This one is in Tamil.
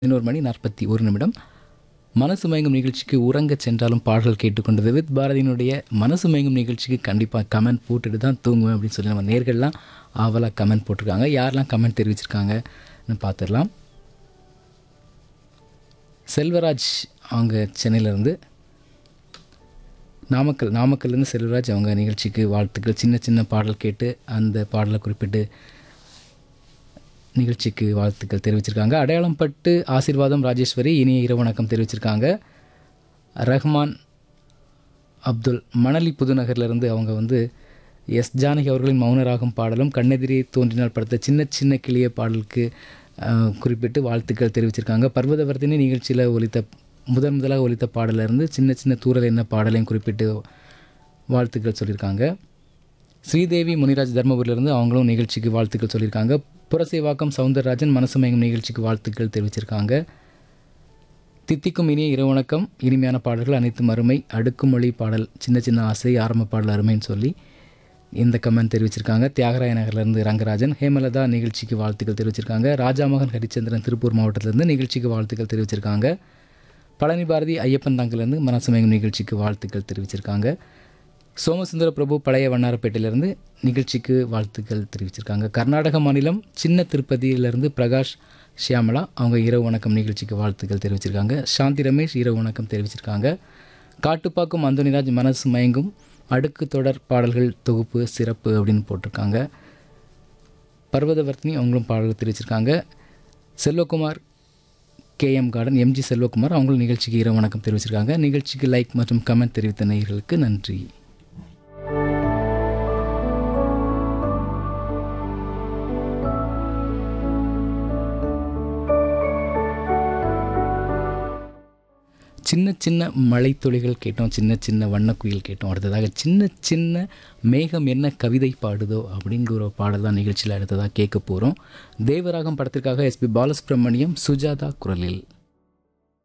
பதினோரு மணி நாற்பத்தி ஒரு நிமிடம் மனசு மயங்கும் நிகழ்ச்சிக்கு உறங்கச் சென்றாலும் பாடல் கேட்டுக்கொண்டது வித் பாரதியினுடைய மனசு மயங்கும் நிகழ்ச்சிக்கு கண்டிப்பாக கமெண்ட் போட்டுட்டு தான் தூங்குவேன் அப்படின்னு சொல்லி நம்ம நேர்கள்லாம் ஆவலாக கமெண்ட் போட்டிருக்காங்க யாரெல்லாம் கமெண்ட் தெரிவிச்சிருக்காங்கன்னு பார்த்துடலாம் செல்வராஜ் அவங்க சென்னையிலேருந்து நாமக்கல் நாமக்கல்லேருந்து செல்வராஜ் அவங்க நிகழ்ச்சிக்கு வாழ்த்துக்கள் சின்ன சின்ன பாடல் கேட்டு அந்த பாடலை குறிப்பிட்டு நிகழ்ச்சிக்கு வாழ்த்துக்கள் தெரிவிச்சிருக்காங்க அடையாளம் பட்டு ஆசீர்வாதம் ராஜேஸ்வரி இனிய இரவு வணக்கம் தெரிவிச்சிருக்காங்க ரஹ்மான் அப்துல் மணலி புதுநகர்லேருந்து அவங்க வந்து எஸ் ஜானகி அவர்களின் மௌனராகும் பாடலும் கண்ணெதிரே தோன்றினால் படுத்த சின்ன சின்ன கிளிய பாடலுக்கு அஹ், குறிப்பிட்டு வாழ்த்துக்கள் தெரிவிச்சிருக்காங்க பர்வதவர்த்தினி நிகழ்ச்சியில் ஒலித்த முதன் முதலாக ஒலித்த பாடலிருந்து சின்ன சின்ன தூரல் என்ன பாடலையும் குறிப்பிட்டு வாழ்த்துக்கள் சொல்லியிருக்காங்க ஸ்ரீதேவி முனிராஜ் தர்மபுரியிலிருந்து அவங்களும் நிகழ்ச்சிக்கு வாழ்த்துக்கள் சொல்லியிருக்காங்க புரசேவாக்கம் சவுந்தரராஜன் மனசு மயங்கும் நிகழ்ச்சிக்கு வாழ்த்துக்கள் தெரிவிச்சிருக்காங்க தித்திக்கும் இனிய இரவு வணக்கம் இனிமையான பாடல்கள் அனைத்தும் அருமை அடுக்குமொழி பாடல் சின்ன சின்ன ஆசை ஆரம்ப பாடல் அருமைன்னு சொல்லி இந்த கமெண்ட் தெரிவிச்சிருக்காங்க தியாகராய நகர்லேருந்து ரங்கராஜன் ஹேமலதா நிகழ்ச்சிக்கு வாழ்த்துக்கள் தெரிவிச்சிருக்காங்க ராஜாமகன் ஹரிச்சந்திரன் திருப்பூர் மாவட்டத்திலேருந்து நிகழ்ச்சிக்கு வாழ்த்துக்கள் தெரிவிச்சிருக்காங்க பழனி பாரதி ஐயப்பன் தாங்கிலேருந்து மனசு மயங்கும் நிகழ்ச்சிக்கு வாழ்த்துக்கள் தெரிவிச்சிருக்காங்க சோமசுந்தர பிரபு பழைய வண்ணாரப்பேட்டையிலேருந்து நிகழ்ச்சிக்கு வாழ்த்துக்கள் தெரிவிச்சிருக்காங்க கர்நாடக மாநிலம் சின்ன திருப்பதியிலேருந்து பிரகாஷ் ஷியாமலா அவங்க இரவு வணக்கம் நிகழ்ச்சிக்கு வாழ்த்துக்கள் தெரிவிச்சிருக்காங்க சாந்தி ரமேஷ் இரவு வணக்கம் தெரிவிச்சிருக்காங்க காட்டுப்பாக்கம் அந்தோனிராஜ் மனசு மயங்கும் அடுக்கு தொடர் பாடல்கள் தொகுப்பு சிறப்பு அப்படின்னு போட்டிருக்காங்க பர்வதவர்த்தினி அவங்களும் பாடல்கள் தெரிவிச்சிருக்காங்க Selvakumar KM garden MG Selvakumar அவங்களும் நிகழ்ச்சிக்கு இரவு வணக்கம் தெரிவிச்சிருக்காங்க நிகழ்ச்சிக்கு லைக் மற்றும் கமெண்ட் தெரிவித்த நேயர்களுக்கு நன்றி சின்ன சின்ன மழைத்துளிகள் கேட்டோம் சின்ன சின்ன வண்ணக்குயில் கேட்டோம் அடுத்ததாக சின்ன சின்ன மேகம் என்ன கவிதை பாடுதோ அப்படிங்கிற ஒரு பாடல் தான் நிகழ்ச்சியில் அடுத்ததாக கேட்க போகிறோம் தேவராகம் படத்திற்காக எஸ்பி பாலசுப்ரமணியம் சுஜாதா குரலில்